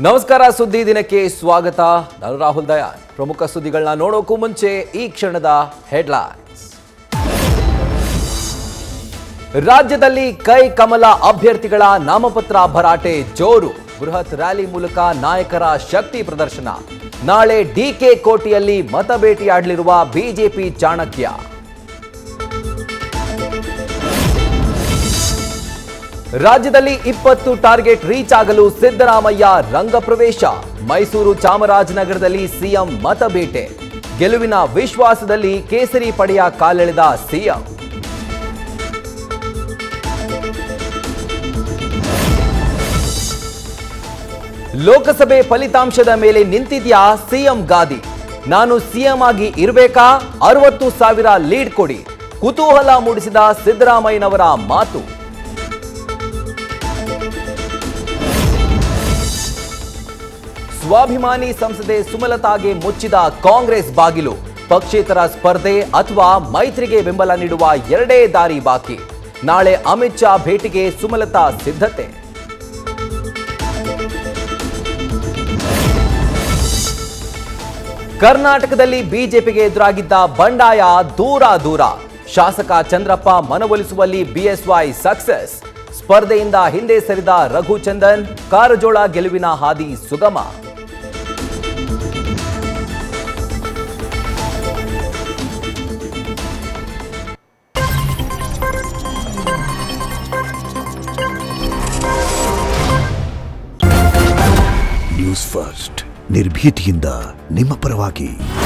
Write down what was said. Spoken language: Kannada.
ನಮಸ್ಕಾರ ಸುದ್ದಿ ದಿನಕ್ಕೆ ಸ್ವಾಗತ ನಾನು ರಾಹುಲ್ ದಯಾಳ್ ಪ್ರಮುಖ ಸುದ್ದಿಗಳನ್ನ ನೋಡೋಕ್ಕೂ ಮುಂಚೆ ಈ ಕ್ಷಣದ ಹೆಡ್ಲೈನ್ಸ್ ರಾಜ್ಯದಲ್ಲಿ ಕೈ ಕಮಲ ಅಭ್ಯರ್ಥಿಗಳ ನಾಮಪತ್ರ ಭರಾಟೆ ಜೋರು ಬೃಹತ್ ರ್ಯಾಲಿ ಮೂಲಕ ನಾಯಕರ ಶಕ್ತಿ ಪ್ರದರ್ಶನ ನಾಳೆ ಡಿಕೆ ಕೋಟೆಯಲ್ಲಿ ಮತ ಭೇಟಿಯಾಡಲಿರುವ ಬಿಜೆಪಿ ಚಾಣಕ್ಯ ರಾಜ್ಯದಲ್ಲಿ ಇಪ್ಪತ್ತು ಟಾರ್ಗೆಟ್ ರೀಚ್ ಆಗಲು ಸಿದ್ದರಾಮಯ್ಯ ರಂಗಪ್ರವೇಶ ಮೈಸೂರು ಚಾಮರಾಜನಗರದಲ್ಲಿ ಸಿಎಂ ಮತ ಬೇಟೆ ಗೆಲುವಿನ ವಿಶ್ವಾಸದಲ್ಲಿ ಕೇಸರಿ ಪಡೆಯ ಕಾಲೆಳೆದ ಸಿಎಂ ಲೋಕಸಭೆ ಫಲಿತಾಂಶದ ಮೇಲೆ ನಿಂತಿದ್ಯಾ ಸಿಎಂ ಗಾದಿ ನಾನು ಸಿಎಂ ಆಗಿ ಇರಬೇಕಾ ಅರವತ್ತು ಸಾವಿರ ಲೀಡ್ ಕೊಡಿ ಕುತೂಹಲ ಮೂಡಿಸಿದ ಸಿದ್ದರಾಮಯ್ಯನವರ ಮಾತು ಸ್ವಾಭಿಮಾನಿ ಸಂಸದೆ ಸುಮಲತಾಗೆ ಮುಚ್ಚಿದ ಕಾಂಗ್ರೆಸ್ ಬಾಗಿಲು ಪಕ್ಷೇತರ ಸ್ಪರ್ಧೆ ಅಥವಾ ಮೈತ್ರಿಗೆ ಬೆಂಬಲ ನೀಡುವ ಎರಡೇ ದಾರಿ ಬಾಕಿ ನಾಳೆ ಅಮಿತ್ ಶಾ ಭೇಟಿಗೆ ಸುಮಲತಾ ಸಿದ್ಧತೆ ಕರ್ನಾಟಕದಲ್ಲಿ ಬಿಜೆಪಿಗೆ ಎದುರಾಗಿದ್ದ ಬಂಡಾಯ ದೂರ ದೂರ ಶಾಸಕ ಚಂದ್ರಪ್ಪ ಮನವೊಲಿಸುವಲ್ಲಿ ಬಿಎಸ್ವೈ ಸಕ್ಸೆಸ್ ಸ್ಪರ್ಧೆಯಿಂದ ಹಿಂದೆ ಸರಿದ ರಘುಚಂದನ್ ಕಾರಜೋಳ ಗೆಲುವಿನ ಹಾದಿ ಸುಗಮ ನ್ಯೂಸ್ ಫಸ್ಟ್ ನಿರ್ಭೀತಿಯಿಂದ ನಿಮ್ಮ ಪರವಾಗಿ